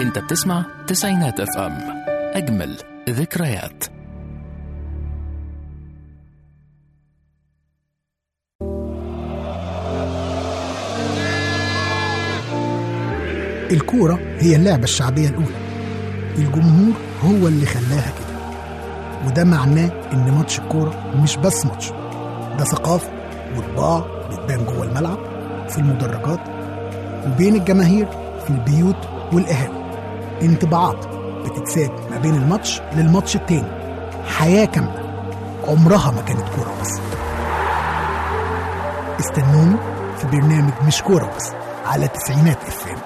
انت بتسمع تسعينات اف ام اجمل ذكريات الكورة هي اللعبة الشعبية الأولى الجمهور هو اللي خلاها كده وده معناه إن ماتش الكورة مش بس ماتش ده ثقافة وطباع بتبان جوه الملعب في المدرجات وبين الجماهير في البيوت والقهاوي انطباعات بتتساب ما بين الماتش للماتش التاني حياة كاملة عمرها ما كانت كورة بس استنوني في برنامج مش كورة بس على تسعينات افلام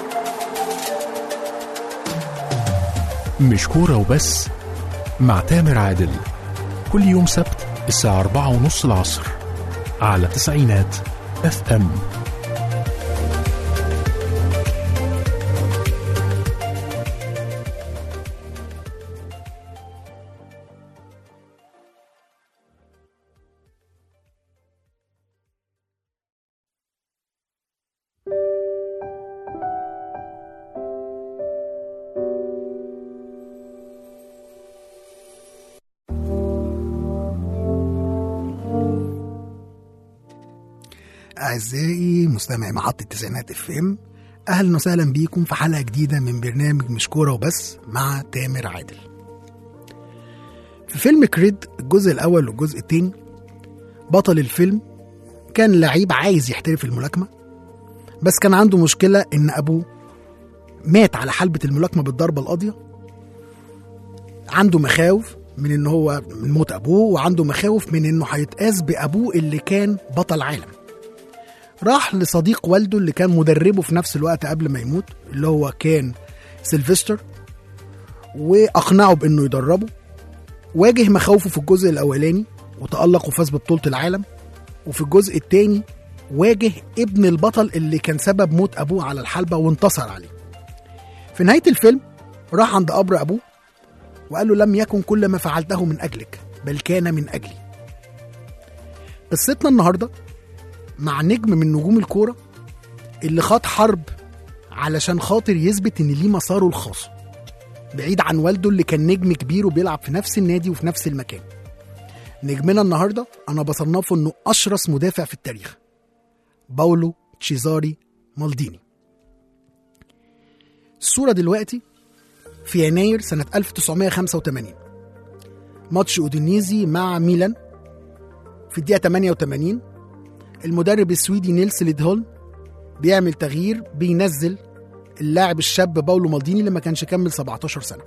مش كورة وبس مع تامر عادل كل يوم سبت الساعة أربعة ونص العصر على تسعينات اف ام أعزائي مستمعي محطة تسعينات اف ام أهلا وسهلا بيكم في حلقة جديدة من برنامج مش كورة وبس مع تامر عادل في فيلم كريد الجزء الأول والجزء التاني بطل الفيلم كان لعيب عايز يحترف الملاكمة بس كان عنده مشكلة إن أبوه مات على حلبة الملاكمة بالضربة القاضية عنده مخاوف من إن هو من موت أبوه وعنده مخاوف من إنه هيتقاس بأبوه اللي كان بطل عالم راح لصديق والده اللي كان مدربه في نفس الوقت قبل ما يموت اللي هو كان سيلفستر واقنعه بانه يدربه واجه مخاوفه في الجزء الاولاني وتالق وفاز ببطوله العالم وفي الجزء الثاني واجه ابن البطل اللي كان سبب موت ابوه على الحلبه وانتصر عليه في نهايه الفيلم راح عند قبر ابوه وقال له لم يكن كل ما فعلته من اجلك بل كان من اجلي قصتنا النهارده مع نجم من نجوم الكورة اللي خاض حرب علشان خاطر يثبت ان ليه مساره الخاص بعيد عن والده اللي كان نجم كبير وبيلعب في نفس النادي وفي نفس المكان نجمنا النهارده انا بصنفه انه اشرس مدافع في التاريخ باولو تشيزاري مالديني الصورة دلوقتي في يناير سنة 1985 ماتش اودينيزي مع ميلان في الدقيقة 88 المدرب السويدي نيلس ليدهولم بيعمل تغيير بينزل اللاعب الشاب باولو مالديني اللي ما كانش كمل 17 سنه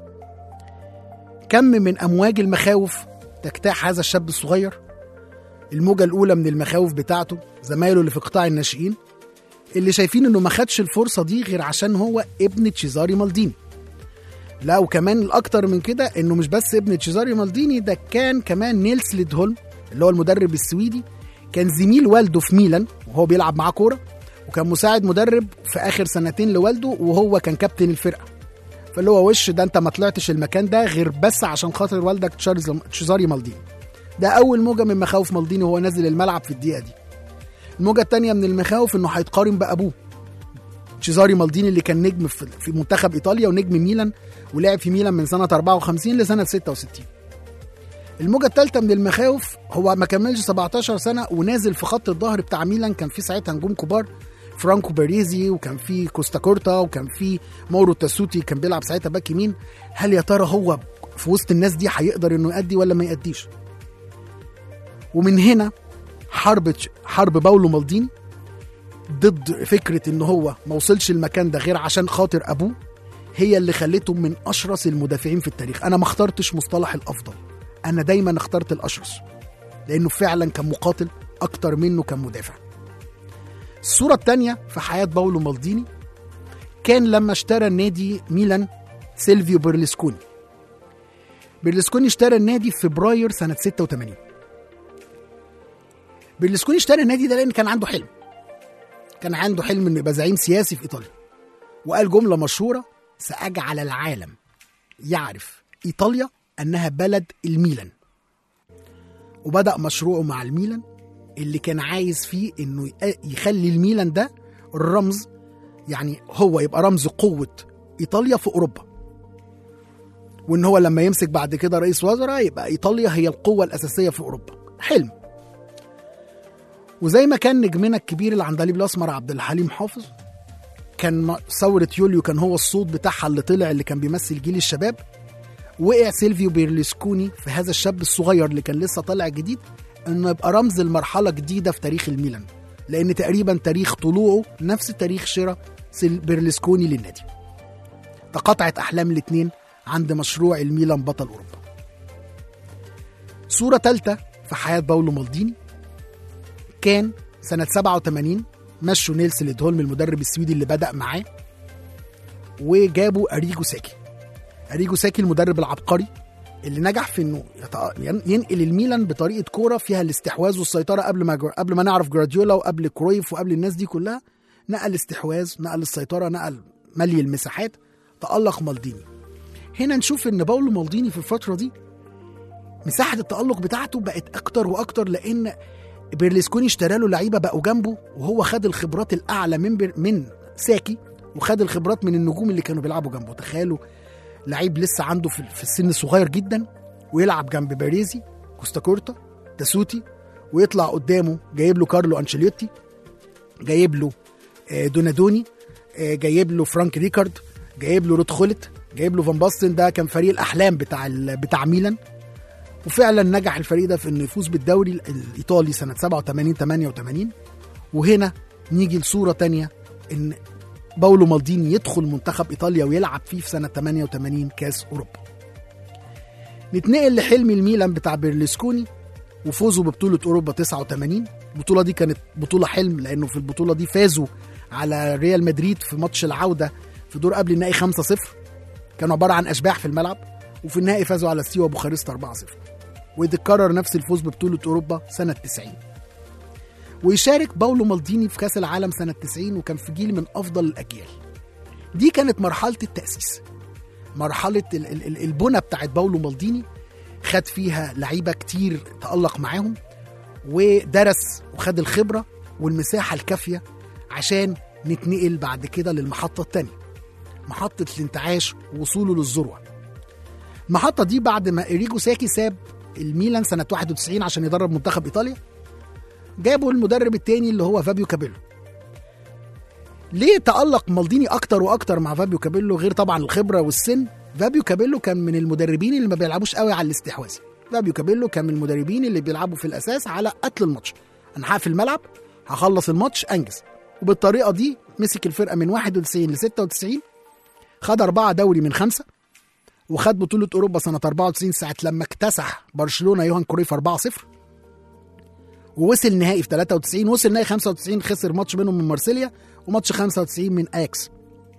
كم من امواج المخاوف تجتاح هذا الشاب الصغير الموجه الاولى من المخاوف بتاعته زمايله اللي في قطاع الناشئين اللي شايفين انه ما خدش الفرصه دي غير عشان هو ابن تشيزاري مالديني لا وكمان الاكتر من كده انه مش بس ابن تشيزاري مالديني ده كان كمان نيلس ليدهولم اللي هو المدرب السويدي كان زميل والده في ميلان وهو بيلعب معاه كوره وكان مساعد مدرب في اخر سنتين لوالده وهو كان كابتن الفرقه فاللي هو وش ده انت ما طلعتش المكان ده غير بس عشان خاطر والدك تشارلز تشيزاري مالديني ده اول موجه من مخاوف مالديني وهو نازل الملعب في الدقيقه دي الموجه الثانيه من المخاوف انه هيتقارن بابوه تشيزاري مالديني اللي كان نجم في منتخب ايطاليا ونجم ميلان ولعب في ميلان من سنه 54 لسنه 66 الموجة الثالثة من المخاوف هو ما كملش 17 سنة ونازل في خط الظهر بتاع ميلان كان في ساعتها نجوم كبار فرانكو باريزي وكان في كوستا كورتا وكان في مورو تاسوتي كان بيلعب ساعتها باك يمين هل يا ترى هو في وسط الناس دي هيقدر انه يأدي ولا ما يأديش ومن هنا حرب حرب باولو مالديني ضد فكرة ان هو ما وصلش المكان ده غير عشان خاطر ابوه هي اللي خلته من اشرس المدافعين في التاريخ انا ما اخترتش مصطلح الافضل انا دايما اخترت الاشرس لانه فعلا كان مقاتل اكتر منه كان مدافع الصورة الثانية في حياة باولو مالديني كان لما اشترى النادي ميلان سيلفيو بيرلسكوني بيرلسكوني اشترى النادي في فبراير سنة 86 بيرلسكوني اشترى النادي ده لأن كان عنده حلم كان عنده حلم انه يبقى زعيم سياسي في ايطاليا وقال جملة مشهورة سأجعل العالم يعرف ايطاليا انها بلد الميلان وبدأ مشروعه مع الميلان اللي كان عايز فيه انه يخلي الميلان ده الرمز يعني هو يبقى رمز قوة ايطاليا في اوروبا وان هو لما يمسك بعد كده رئيس وزراء يبقى ايطاليا هي القوه الاساسيه في اوروبا حلم وزي ما كان نجمنا الكبير العندليب الاسمر عبد الحليم حافظ كان م- ثوره يوليو كان هو الصوت بتاعها اللي طلع اللي كان بيمثل جيل الشباب وقع سيلفيو بيرلسكوني في هذا الشاب الصغير اللي كان لسه طالع جديد انه يبقى رمز لمرحله جديده في تاريخ الميلان لان تقريبا تاريخ طلوعه نفس تاريخ شراء سيل- بيرلسكوني للنادي تقاطعت احلام الاثنين عند مشروع الميلان بطل اوروبا صوره ثالثه في حياه باولو مالديني كان سنه 87 مشوا نيلس ليدهولم المدرب السويدي اللي بدا معاه وجابوا اريجو ساكي اريجو ساكي المدرب العبقري اللي نجح في انه يتق- ين- ينقل الميلان بطريقه كوره فيها الاستحواذ والسيطره قبل ما جر- قبل ما نعرف جراديولا وقبل كرويف وقبل الناس دي كلها نقل استحواذ نقل السيطره نقل ملي المساحات تالق مالديني هنا نشوف ان باولو مالديني في الفتره دي مساحه التالق بتاعته بقت اكتر واكتر لان بيرلسكوني اشترى له لعيبه بقوا جنبه وهو خد الخبرات الاعلى من بير من ساكي وخد الخبرات من النجوم اللي كانوا بيلعبوا جنبه تخيلوا لعيب لسه عنده في في السن صغير جدا ويلعب جنب باريزي كوستاكورتا تاسوتي ويطلع قدامه جايب له كارلو انشيلوتي جايب له آه، دونادوني آه، جايب له فرانك ريكارد جايب له رود خولت جايب له فان باستن ده كان فريق الاحلام بتاع ال- بتاع ميلان وفعلا نجح الفريق ده في انه يفوز بالدوري ال- الايطالي سنه 87 88 وهنا نيجي لصوره تانية ان باولو مالديني يدخل منتخب ايطاليا ويلعب فيه في سنه 88 كاس اوروبا. نتنقل لحلم الميلان بتاع بيرلسكوني وفوزوا ببطوله اوروبا 89 البطوله دي كانت بطوله حلم لانه في البطوله دي فازوا على ريال مدريد في ماتش العوده في دور قبل النهائي 5-0 كانوا عباره عن اشباح في الملعب وفي النهائي فازوا على سيوا بوخارست 4-0 ويتكرر نفس الفوز ببطوله اوروبا سنه 90 ويشارك باولو مالديني في كاس العالم سنه 90 وكان في جيل من افضل الاجيال دي كانت مرحله التاسيس مرحله ال- ال- ال- البنى بتاعت باولو مالديني خد فيها لعيبه كتير تالق معاهم ودرس وخد الخبره والمساحه الكافيه عشان نتنقل بعد كده للمحطه الثانيه محطه الانتعاش ووصوله للذروه المحطه دي بعد ما اريجو ساكي ساب الميلان سنه 91 عشان يدرب منتخب ايطاليا جابوا المدرب التاني اللي هو فابيو كابيلو ليه تألق مالديني أكتر وأكتر مع فابيو كابيلو غير طبعا الخبرة والسن فابيو كابيلو كان من المدربين اللي ما بيلعبوش قوي على الاستحواذ فابيو كابيلو كان من المدربين اللي بيلعبوا في الأساس على قتل الماتش أنا هقف في الملعب هخلص الماتش أنجز وبالطريقة دي مسك الفرقة من 91 ل 96 خد أربعة دوري من خمسة وخد بطولة أوروبا سنة 94 ساعة لما اكتسح برشلونة يوهان كرويف 4-0 ووصل نهائي في 93 وصل نهائي 95 خسر ماتش بينهم من مارسيليا وماتش 95 من اياكس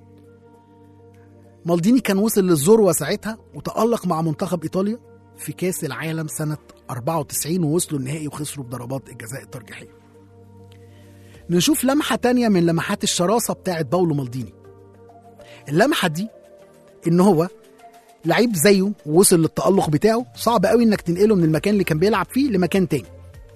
مالديني كان وصل للذروه ساعتها وتألق مع منتخب ايطاليا في كاس العالم سنه 94 ووصلوا النهائي وخسروا بضربات الجزاء الترجيحيه. نشوف لمحه تانية من لمحات الشراسه بتاعت باولو مالديني. اللمحه دي ان هو لعيب زيه ووصل للتألق بتاعه صعب قوي انك تنقله من المكان اللي كان بيلعب فيه لمكان تاني.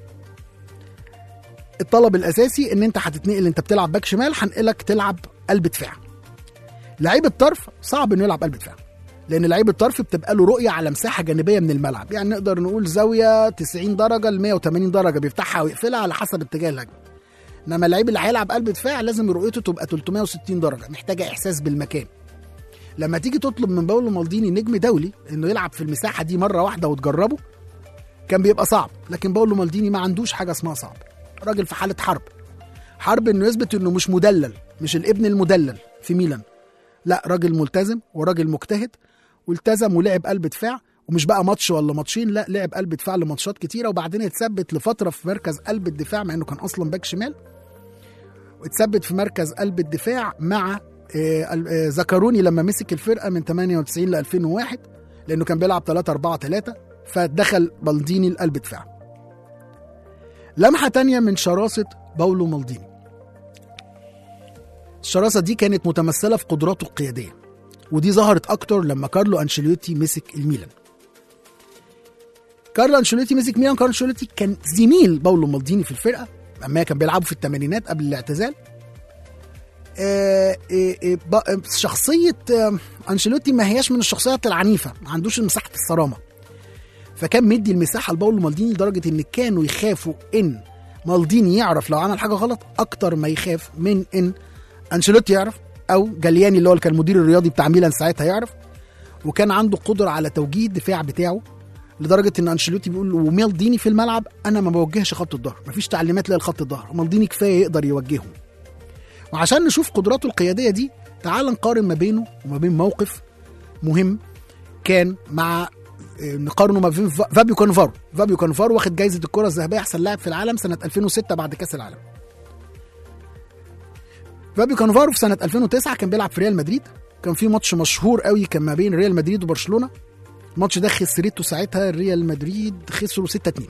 الطلب الاساسي ان انت هتتنقل انت بتلعب باك شمال هنقلك تلعب قلب دفاع لعيب الطرف صعب انه يلعب قلب دفاع لان لعيب الطرف بتبقى له رؤيه على مساحه جانبيه من الملعب يعني نقدر نقول زاويه 90 درجه ل 180 درجه بيفتحها ويقفلها على حسب اتجاه الهجمه انما اللعيب اللي هيلعب قلب دفاع لازم رؤيته تبقى 360 درجه محتاجه احساس بالمكان لما تيجي تطلب من باولو مالديني نجم دولي انه يلعب في المساحه دي مره واحده وتجربه كان بيبقى صعب لكن باولو مالديني ما عندوش حاجه اسمها صعب راجل في حاله حرب حرب انه يثبت انه مش مدلل مش الابن المدلل في ميلان لا راجل ملتزم وراجل مجتهد والتزم ولعب قلب دفاع ومش بقى ماتش ولا ماتشين لا لعب قلب دفاع لماتشات كتيره وبعدين اتثبت لفتره في مركز قلب الدفاع مع انه كان اصلا باك شمال واتثبت في مركز قلب الدفاع مع آه، آه، زكروني لما مسك الفرقه من 98 ل 2001 لانه كان بيلعب 3 4 3 فدخل بالديني القلب دفاع لمحة تانية من شراسة باولو مالديني الشراسة دي كانت متمثلة في قدراته القيادية ودي ظهرت أكتر لما كارلو أنشيلوتي مسك الميلان كارلو أنشيلوتي مسك ميلان كارلو أنشيلوتي كان زميل باولو مالديني في الفرقة أما كان بيلعبوا في الثمانينات قبل الاعتزال آه، آه، آه، ب- شخصيه آه، انشيلوتي ما هياش من الشخصيات العنيفه ما عندوش مساحه الصرامه فكان مدي المساحه لباولو مالديني لدرجه ان كانوا يخافوا ان مالديني يعرف لو عمل حاجه غلط اكتر ما يخاف من ان انشيلوتي يعرف او جالياني اللي هو اللي كان المدير الرياضي بتاع ميلان ساعتها يعرف وكان عنده قدره على توجيه الدفاع بتاعه لدرجه ان انشيلوتي بيقول ومالديني في الملعب انا ما بوجهش خط الظهر مفيش تعليمات للخط الظهر مالديني كفايه يقدر يوجههم وعشان نشوف قدراته القياديه دي تعال نقارن ما بينه وما بين موقف مهم كان مع آه، نقارنه ما بين فا- فابيو كانفارو فابيو كانفارو واخد جايزه الكره الذهبيه احسن لاعب في العالم سنه 2006 بعد كاس العالم فابيو كانفارو في سنه 2009 كان بيلعب في ريال مدريد كان في ماتش مشهور قوي كان ما بين ريال مدريد وبرشلونه الماتش ده خسرته ساعتها ريال مدريد خسروا 6 2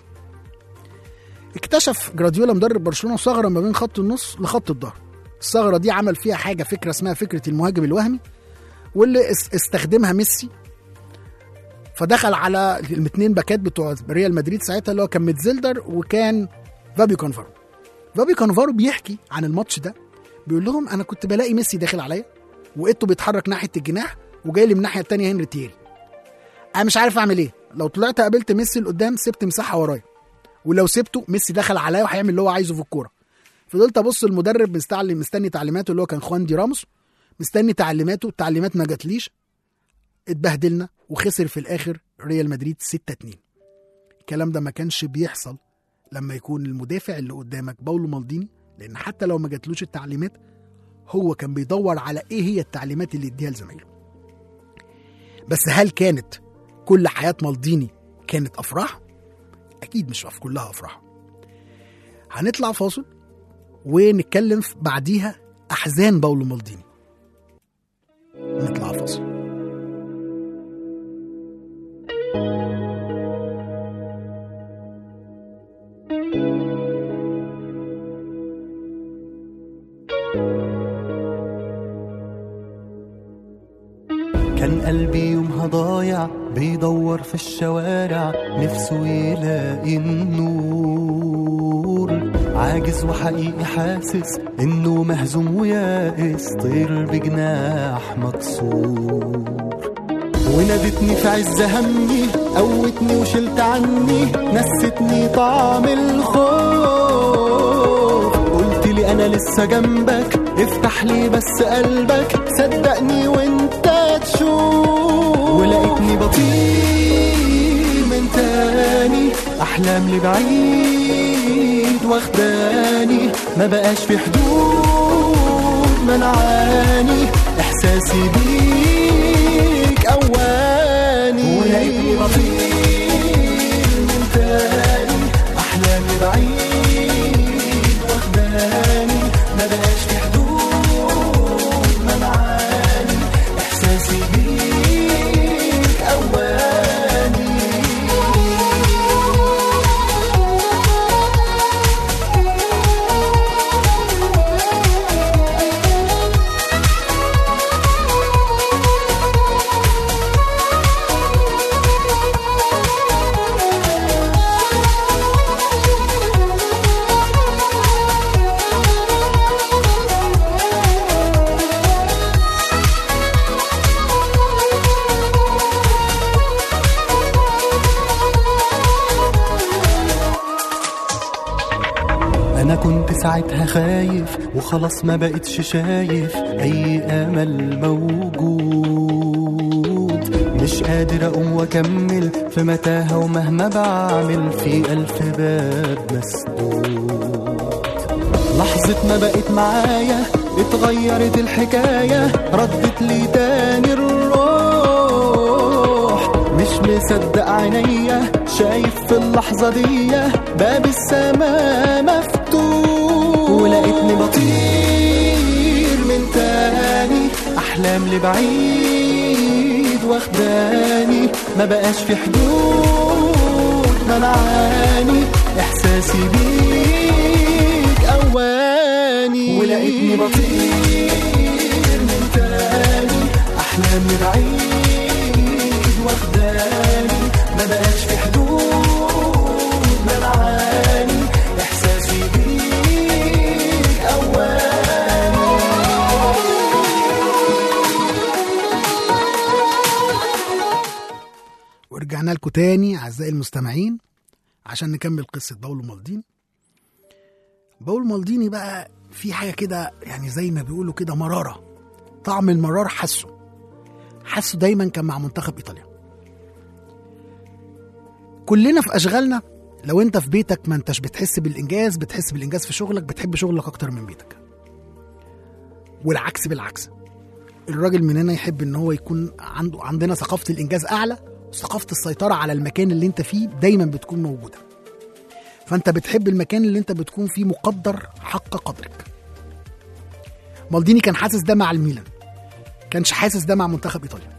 اكتشف جراديولا مدرب برشلونه ثغره ما بين خط النص لخط الظهر الثغره دي عمل فيها حاجه فكره اسمها فكره المهاجم الوهمي واللي اس- استخدمها ميسي فدخل على الاثنين باكات بتوع ريال مدريد ساعتها اللي هو كان ميتزيلدر وكان فابيو كانفارو فابيو كانفارو بيحكي عن الماتش ده بيقول لهم انا كنت بلاقي ميسي داخل عليا وايتو بيتحرك ناحيه الجناح وجاي لي من الناحيه الثانيه هنري تيري انا مش عارف اعمل ايه لو طلعت قابلت ميسي لقدام سبت مساحه ورايا ولو سبته ميسي دخل عليا وهيعمل اللي هو عايزه في الكوره فضلت ابص المدرب مستعلم مستني تعليماته اللي هو كان خوان دي راموس مستني تعليماته التعليمات ما جاتليش اتبهدلنا وخسر في الاخر ريال مدريد 6 2 الكلام ده ما كانش بيحصل لما يكون المدافع اللي قدامك باولو مالديني لان حتى لو ما جاتلوش التعليمات هو كان بيدور على ايه هي التعليمات اللي يديها لزمايله بس هل كانت كل حياة مالديني كانت أفراح؟ أكيد مش في كلها أفراح هنطلع فاصل ونتكلم في بعديها أحزان باولو مالديني نطلع فاصل كان قلبي يومها ضايع بيدور في الشوارع نفسه يلاقي النور عاجز وحقيقي حاسس انه مهزوم ويائس طير بجناح مكسور ونادتني في عز همي قوتني وشلت عني نستني طعم الخوف قلت لي انا لسه جنبك افتح لي بس قلبك صدقني وانت تشوف ولقيتني بطير من تاني احلام لبعيد واخداني ما بقاش في حدود منعاني احساسي بيك اواني ولقيتني بطير من تاني احلام لبعيد واخداني ما بقاش في حدود منعاني احساسي بيك اواني انا كنت ساعتها خايف وخلاص ما بقتش شايف اي امل موجود مش قادر اقوم واكمل في متاهه ومهما بعمل في الف باب مسدود لحظة ما بقت معايا اتغيرت الحكاية ردت لي تاني الروح مش مصدق عينيا شايف في اللحظة دي باب السماء مفتوح ولقيتني بطير من تاني أحلام لبعيد واخداني ما بقاش في حدود منعاني إحساسي بيك أواني ولقيتني بطير من تاني أحلام لبعيد واخداني ما بقاش في حدود منعاني إحساسي بيك أواني لكم تاني اعزائي المستمعين عشان نكمل قصه باولو مالديني باولو مالديني بقى في حاجه كده يعني زي ما بيقولوا كده مراره طعم المرار حسه حسه دايما كان مع منتخب ايطاليا كلنا في اشغالنا لو انت في بيتك ما انتش بتحس بالانجاز بتحس بالانجاز في شغلك بتحب شغلك اكتر من بيتك والعكس بالعكس الراجل مننا يحب ان هو يكون عنده عندنا ثقافه الانجاز اعلى وثقافه السيطره على المكان اللي انت فيه دايما بتكون موجوده فانت بتحب المكان اللي انت بتكون فيه مقدر حق قدرك مالديني كان حاسس ده مع الميلان كانش حاسس ده مع منتخب ايطاليا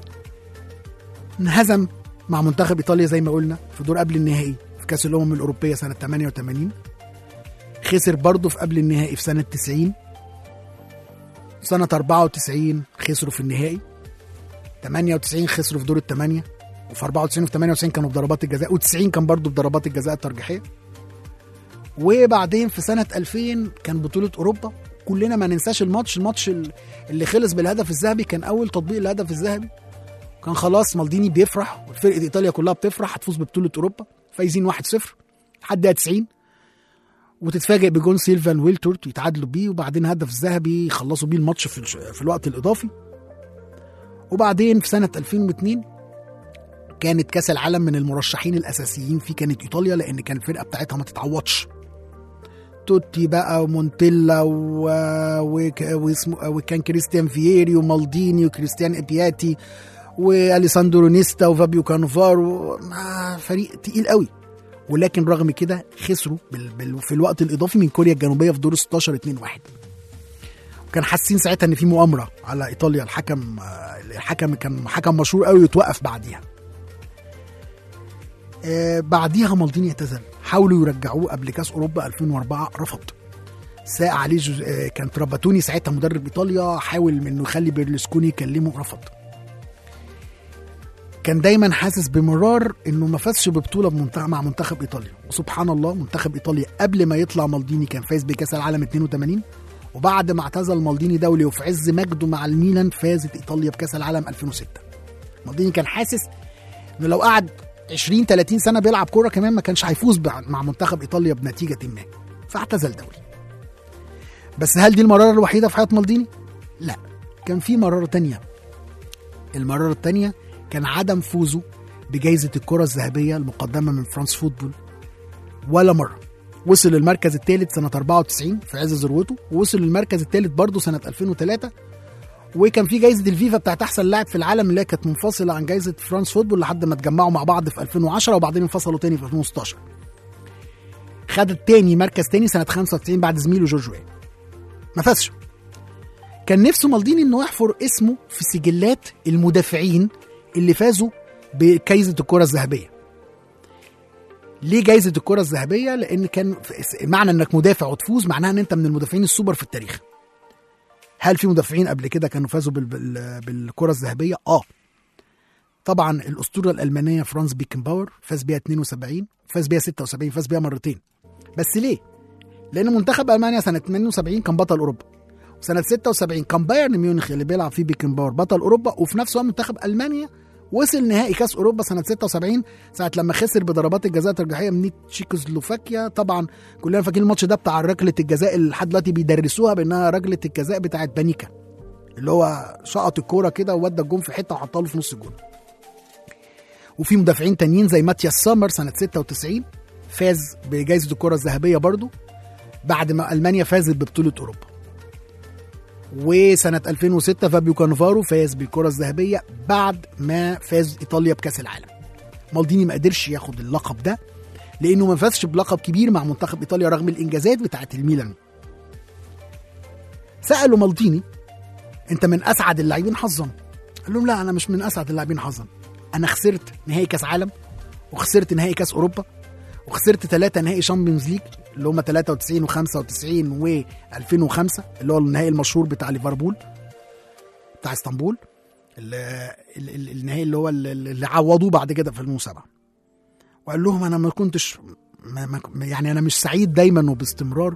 انهزم مع منتخب ايطاليا زي ما قلنا في دور قبل النهائي في كاس الامم الاوروبيه سنه 88 خسر برضه في قبل النهائي في سنه 90 سنة 94 خسروا في النهائي 98 خسروا في دور الثمانية وفي 94 وفي 98 كانوا بضربات الجزاء و90 كان برضه بضربات الجزاء الترجيحية وبعدين في سنة 2000 كان بطولة أوروبا كلنا ما ننساش الماتش الماتش اللي خلص بالهدف الذهبي كان أول تطبيق الهدف الذهبي كان خلاص مالديني بيفرح وفرقة إيطاليا كلها بتفرح هتفوز ببطولة أوروبا فايزين 1-0 لحد دقيقة 90 وتتفاجئ بجون سيلفان ويلتورت يتعادلوا بيه وبعدين هدف الذهبي يخلصوا بيه الماتش في, الش- في الوقت الاضافي وبعدين في سنه 2002 كانت كاس العالم من المرشحين الاساسيين فيه كانت ايطاليا لان كان الفرقه بتاعتها ما تتعوضش توتي بقى ومونتيلا و... وك... واسمه... وكان كريستيان فييري ومالديني وكريستيان ابياتي واليساندرو نيستا وفابيو كانوفارو مع فريق تقيل قوي ولكن رغم كده خسروا بال... بال... في الوقت الاضافي من كوريا الجنوبيه في دور 16 2 1 وكان حاسين ساعتها ان في مؤامره على ايطاليا الحكم آه، الحكم كان حكم مشهور قوي يتوقف بعديها آه بعديها مالديني اعتزل حاولوا يرجعوه قبل كاس اوروبا 2004 رفض ساء عليه جز... آه كان تراباتوني ساعتها مدرب ايطاليا حاول انه يخلي بيرلسكوني يكلمه رفض كان دايما حاسس بمرار انه ما فازش ببطوله بمنتخب مع منتخب ايطاليا وسبحان الله منتخب ايطاليا قبل ما يطلع مالديني كان فاز بكاس العالم 82 وبعد ما اعتزل مالديني دولي وفي عز مجده مع الميلان فازت ايطاليا بكاس العالم 2006 مالديني كان حاسس انه لو قعد 20 30 سنه بيلعب كوره كمان ما كانش هيفوز بع- مع منتخب ايطاليا بنتيجه ما فاعتزل دولي بس هل دي المراره الوحيده في حياه مالديني لا كان في مراره تانية المراره التانية كان عدم فوزه بجائزه الكره الذهبيه المقدمه من فرانس فوتبول ولا مره وصل المركز الثالث سنه 94 في عز ذروته ووصل المركز الثالث برضه سنه 2003 وكان في جائزه الفيفا بتاعت احسن لاعب في العالم اللي هي كانت منفصله عن جائزه فرانس فوتبول لحد ما اتجمعوا مع بعض في 2010 وبعدين انفصلوا تاني في 2016 خد التاني مركز تاني سنه 95 بعد زميله جورج وين ما فازش كان نفسه مالديني انه يحفر اسمه في سجلات المدافعين اللي فازوا بجائزه الكره الذهبيه ليه جايزه الكره الذهبيه لان كان في- معنى انك مدافع وتفوز معناها ان انت من المدافعين السوبر في التاريخ هل في مدافعين قبل كده كانوا فازوا بال... بال... بالكره الذهبيه اه طبعا الاسطوره الالمانيه فرانز بيكنباور فاز بيها 72 فاز بيها 76 فاز بيها مرتين بس ليه لان منتخب المانيا سنه 72 كان بطل اوروبا وسنه 76 كان بايرن ميونخ اللي بيلعب فيه بيكنباور بطل اوروبا وفي نفس الوقت منتخب المانيا وصل نهائي كاس اوروبا سنه 76 ساعه لما خسر بضربات الجزاء الترجيحيه من تشيكوسلوفاكيا طبعا كلنا فاكرين الماتش ده بتاع ركله الجزاء اللي لحد دلوقتي بيدرسوها بانها ركله الجزاء بتاعت بانيكا اللي هو شقط الكوره كده وودى الجون في حته وحطها له في نص الجون وفي مدافعين تانيين زي ماتياس سامر سنه 96 فاز بجائزه الكره الذهبيه برضو بعد ما المانيا فازت ببطوله اوروبا وسنة 2006 فابيو كانفارو فاز بالكرة الذهبية بعد ما فاز إيطاليا بكأس العالم مالديني ما قدرش ياخد اللقب ده لأنه ما فازش بلقب كبير مع منتخب إيطاليا رغم الإنجازات بتاعة الميلان سألوا مالديني أنت من أسعد اللاعبين حظا قال لهم لا أنا مش من أسعد اللاعبين حظا أنا خسرت نهائي كأس عالم وخسرت نهائي كأس أوروبا وخسرت ثلاثة نهائي شامبيونز ليج اللي هم 93 و95 و2005 اللي هو النهائي المشهور بتاع ليفربول بتاع اسطنبول ال- ال- ال- النهائي اللي هو ال- اللي عوضوه بعد كده في 2007 وقال لهم انا ما كنتش ما ما يعني انا مش سعيد دايما وباستمرار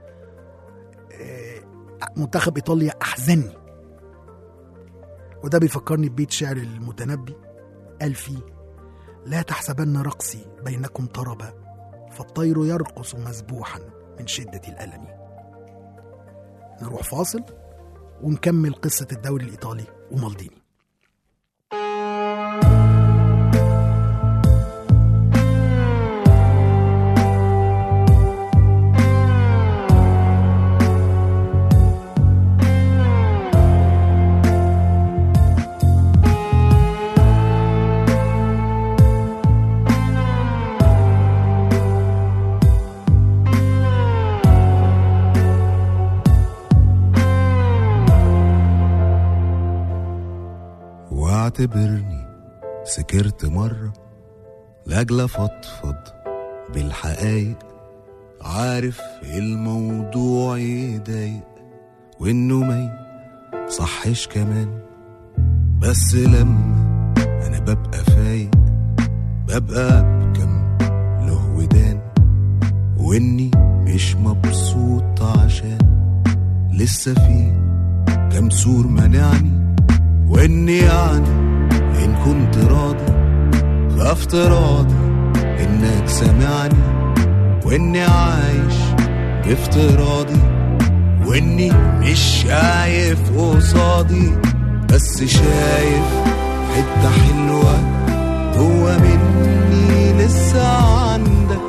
آه، منتخب ايطاليا احزنني وده بيفكرني ببيت شعر المتنبي قال فيه لا تحسبن رقصي بينكم طربا فالطير يرقص مسبوحا من شدة الألم نروح فاصل ونكمل قصة الدوري الإيطالي ومالديني واعتبرني سكرت مرة لأجل أفضفض بالحقايق عارف الموضوع يضايق وإنه ما صحش كمان بس لما أنا ببقى فايق ببقى بكم له ودان وإني مش مبسوط عشان لسه في كم سور منعني واني يعني ان كنت راضي فافتراضي انك سامعني واني عايش بافتراضي واني مش شايف قصادي بس شايف حتة حلوة جوا مني لسه عندك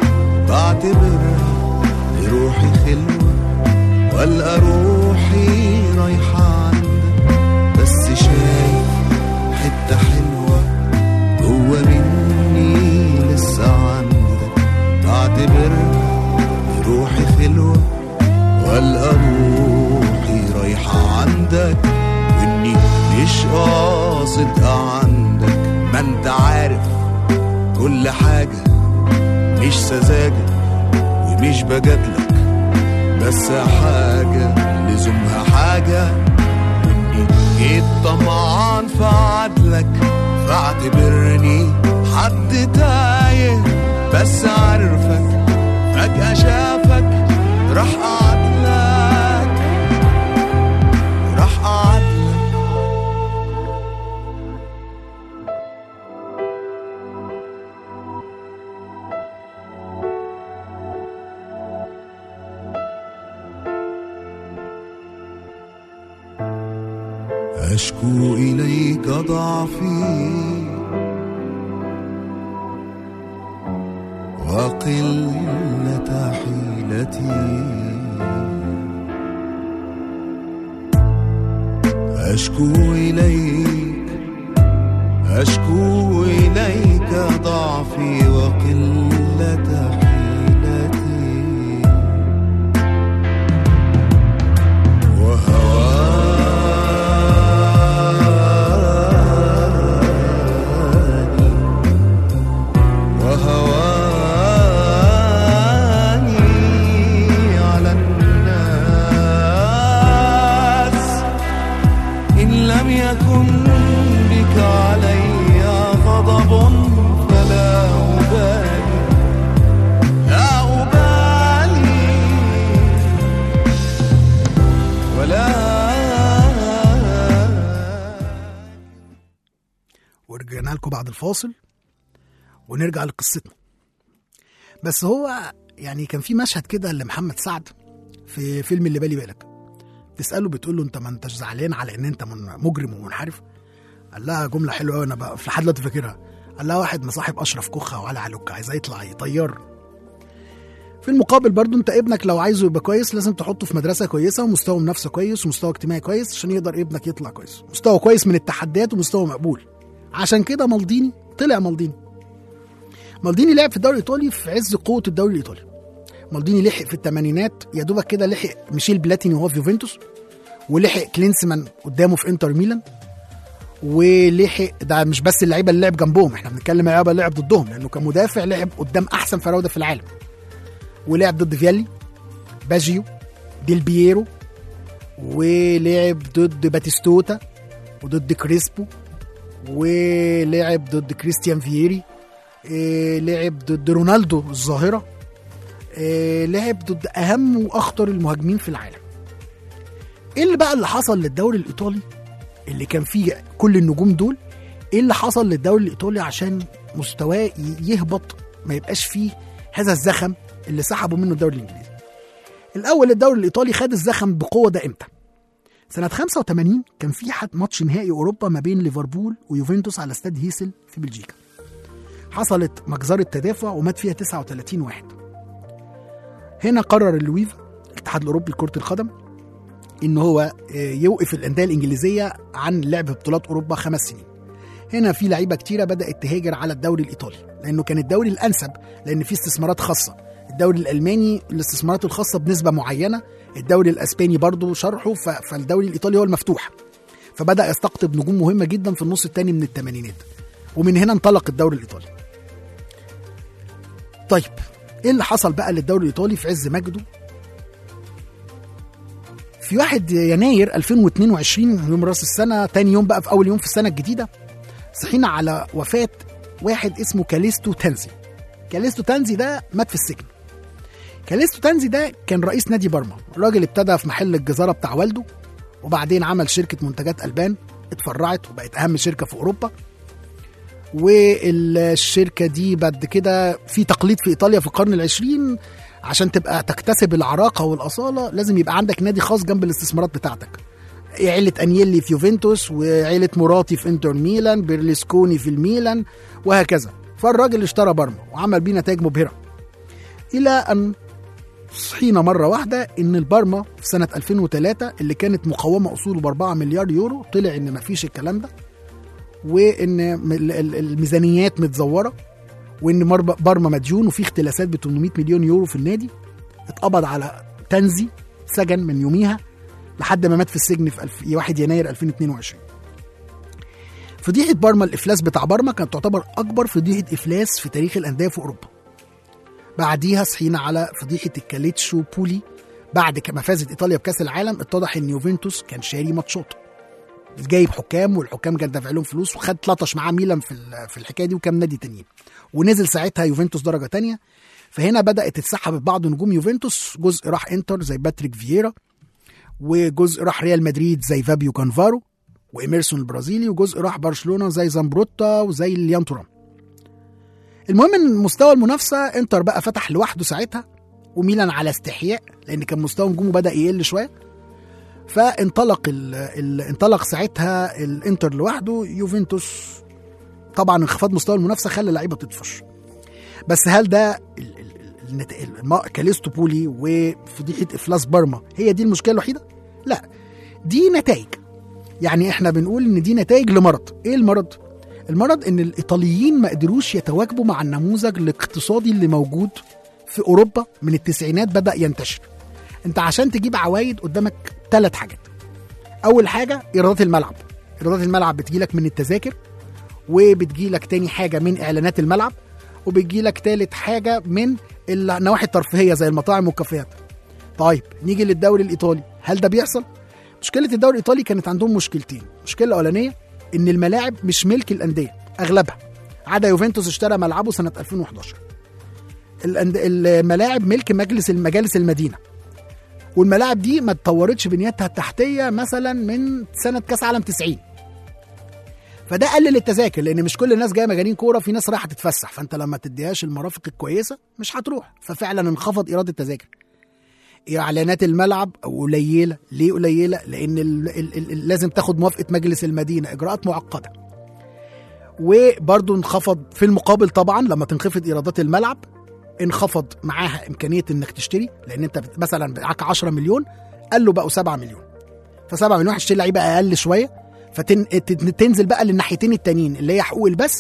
بعتبرها لروحي خلوة والقى روحي رايحة عندك بس شايف حتة حلوة جوا مني لسه عندك بعتبرها روحي خلوة والقى روحي رايحة عندك واني مش قاصد عندك ما انت عارف كل حاجة مش سذاجة ومش بجادلك بس حاجة لزومها حاجة واني جيت طمعان في عدلك فاعتبرني حد تايه بس عارفك فجأة شافك راح قعدلك راح قعدلك أشكو إليك ضعفي وقلة حيلتي أشكو إليك أشكو إليك ضعفي وقلة حيلتي وهواني وهواني على الناس إن لم يكن بك علي غضب فلا أبالي لا أبالي ولا ورجعنا لكم بعد الفاصل ونرجع لقصتنا بس هو يعني كان في مشهد كده لمحمد سعد في فيلم اللي بالي بالك تسأله بتقول له انت ما انتش زعلان على ان انت من- مجرم ومنحرف قال لها جملة حلوة قوي انا بقى في لحد دلوقتي فاكرها قال لها واحد مصاحب اشرف كوخة وعلى علوكة عايز يطلع يطير في المقابل برضو انت ابنك لو عايزه يبقى كويس لازم تحطه في مدرسه كويسه ومستوى منافسه كويس ومستوى اجتماعي كويس عشان يقدر ابنك يطلع كويس مستوى كويس من التحديات ومستوى مقبول عشان كده مالديني طلع مالديني مالديني لعب في الدوري الايطالي في عز قوه الدوري الايطالي مالديني لحق في الثمانينات يا دوبك كده لحق ميشيل بلاتيني وهو في يوفنتوس ولحق كلينسمان قدامه في انتر ميلان ولحق ده مش بس اللعيبه اللي لعب جنبهم احنا بنتكلم لعيبه اللي لعب ضدهم لانه كمدافع لعب قدام احسن فراوده في العالم ولعب ضد فيالي باجيو ديل بييرو ولعب ضد باتيستوتا وضد كريسبو ولعب ضد كريستيان فييري إيه، لعب ضد رونالدو الظاهرة إيه، لعب ضد أهم وأخطر المهاجمين في العالم إيه اللي بقى اللي حصل للدوري الإيطالي اللي كان فيه كل النجوم دول إيه اللي حصل للدوري الإيطالي عشان مستواه ي- يهبط ما يبقاش فيه هذا الزخم اللي سحبوا منه الدوري الانجليزي الاول الدوري الايطالي خد الزخم بقوه ده امتى سنة 85 كان في حد ماتش نهائي اوروبا ما بين ليفربول ويوفنتوس على استاد هيسل في بلجيكا. حصلت مجزرة تدافع ومات فيها 39 واحد. هنا قرر اللويفا الاتحاد الاوروبي لكرة القدم ان هو آه، يوقف الانديه الانجليزيه عن لعب بطولات اوروبا خمس سنين. هنا في لعيبه كتيره بدات تهاجر على الدوري الايطالي لانه كان الدوري الانسب لان فيه استثمارات خاصه. الدوري الالماني الاستثمارات الخاصه بنسبه معينه الدوري الاسباني برضو شرحه ف- فالدوري الايطالي هو المفتوح فبدا يستقطب نجوم مهمه جدا في النص الثاني من الثمانينات ومن هنا انطلق الدوري الايطالي طيب ايه اللي حصل بقى للدوري الايطالي في عز مجده في 1 يناير 2022 يوم راس السنه تاني يوم بقى في اول يوم في السنه الجديده صحينا على وفاه واحد اسمه كاليستو تانزي كاليستو تانزي ده مات في السجن كاليستو تانزي ده كان رئيس نادي بارما الراجل ابتدى في محل الجزارة بتاع والده وبعدين عمل شركة منتجات ألبان اتفرعت وبقت أهم شركة في أوروبا والشركة دي بعد كده في تقليد في إيطاليا في القرن العشرين عشان تبقى تكتسب العراقة والأصالة لازم يبقى عندك نادي خاص جنب الاستثمارات بتاعتك عيلة أنيلي في يوفنتوس وعيلة مراتي في انتر ميلان بيرلسكوني في الميلان وهكذا فالراجل اشترى بارما وعمل بيه نتائج مبهرة إلى أن صحينا مرة واحدة إن البارما في سنة 2003 اللي كانت مقومة أصوله ب 4 مليار يورو طلع إن مفيش الكلام ده وإن م- ال- ال- الميزانيات متزورة وإن مرب- بارما مديون وفي اختلاسات ب 800 مليون يورو في النادي اتقبض على تنزي سجن من يوميها لحد ما مات في السجن في الف- 1 يناير 2022 فضيحة بارما الإفلاس بتاع بارما كانت تعتبر أكبر فضيحة إفلاس في تاريخ الأندية في أوروبا بعديها صحينا على فضيحه الكاليتشو بولي بعد ما فازت ايطاليا بكاس العالم اتضح ان يوفنتوس كان شاري ماتشات جايب حكام والحكام كان دافع لهم فلوس وخد لطش معاه ميلان في ال- في الحكايه دي وكام نادي تانيين ونزل ساعتها يوفنتوس درجه تانية فهنا بدات تتسحب بعض نجوم يوفنتوس جزء راح انتر زي باتريك فييرا وجزء راح ريال مدريد زي فابيو كانفارو وإيميرسون البرازيلي وجزء راح برشلونه زي زامبروتا وزي ليان تورام المهم ان مستوى المنافسه انتر بقى فتح لوحده ساعتها وميلان على استحياء لان كان مستوى نجومه بدا يقل شويه فانطلق ال ال انطلق ساعتها الانتر لوحده يوفنتوس طبعا انخفاض مستوى المنافسه خلى اللعيبه تطفش بس هل ده ال- ال- ال- النت- الم- كاليستو بولي وفضيحه افلاس بارما هي دي المشكله الوحيده؟ لا دي نتائج يعني احنا بنقول ان دي نتائج لمرض ايه المرض؟ المرض ان الايطاليين ما قدروش يتواكبوا مع النموذج الاقتصادي اللي موجود في اوروبا من التسعينات بدا ينتشر انت عشان تجيب عوايد قدامك ثلاث حاجات اول حاجه ايرادات الملعب ايرادات الملعب بتجيلك من التذاكر وبتجيلك تاني حاجه من اعلانات الملعب وبتجيلك تالت حاجه من النواحي الترفيهيه زي المطاعم والكافيهات طيب نيجي للدوري الايطالي هل ده بيحصل مشكله الدوري الايطالي كانت عندهم مشكلتين المشكله الاولانيه ان الملاعب مش ملك الانديه اغلبها عدا يوفنتوس اشترى ملعبه سنه 2011 الأند- الملاعب ملك مجلس المجالس المدينه والملاعب دي ما اتطورتش بنيتها التحتيه مثلا من سنه كاس عالم 90 فده قلل التذاكر لان مش كل الناس جايه مجانين كوره في ناس رايحه تتفسح فانت لما تديهاش المرافق الكويسه مش هتروح ففعلا انخفض ايراد التذاكر اعلانات الملعب قليله ليه قليله لان ال ال ال لازم تاخد موافقه مجلس المدينه اجراءات معقده وبرضه انخفض في المقابل طبعا لما تنخفض ايرادات الملعب انخفض معاها امكانيه انك تشتري لان انت بت- مثلا معاك 10 مليون قال له بقوا 7 مليون ف7 مليون هتشتري لعيبه اقل شويه فتنزل بقى للناحيتين التانيين اللي هي حقوق البث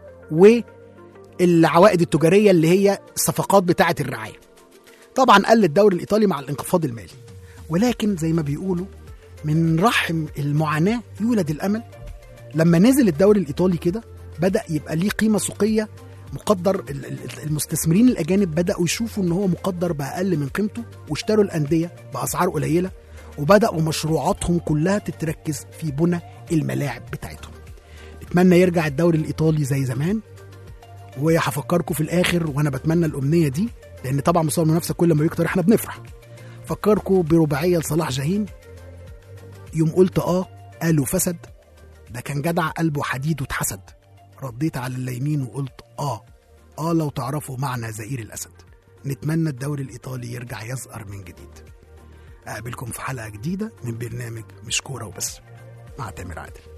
والعوائد التجاريه اللي هي الصفقات بتاعه الرعايه طبعا قل الدوري الايطالي مع الانخفاض المالي ولكن زي ما بيقولوا من رحم المعاناه يولد الامل لما نزل الدوري الايطالي كده بدا يبقى ليه قيمه سوقيه مقدر ال- ال- المستثمرين الاجانب بداوا يشوفوا ان هو مقدر باقل من قيمته واشتروا الانديه باسعار قليله وبداوا مشروعاتهم كلها تتركز في بنى الملاعب بتاعتهم نتمنى يرجع الدوري الايطالي زي زمان وهفكركم في الاخر وانا بتمنى الامنيه دي لان طبعا مستوى المنافسه كل ما بيكتر احنا بنفرح فكركم برباعيه لصلاح جاهين يوم قلت اه قالوا فسد ده كان جدع قلبه حديد واتحسد رديت على اللايمين وقلت آه آه لو تعرفوا معنى زئير الأسد نتمنى الدوري الإيطالي يرجع يزقر من جديد أقابلكم في حلقة جديدة من برنامج مش كورة وبس مع تامر عادل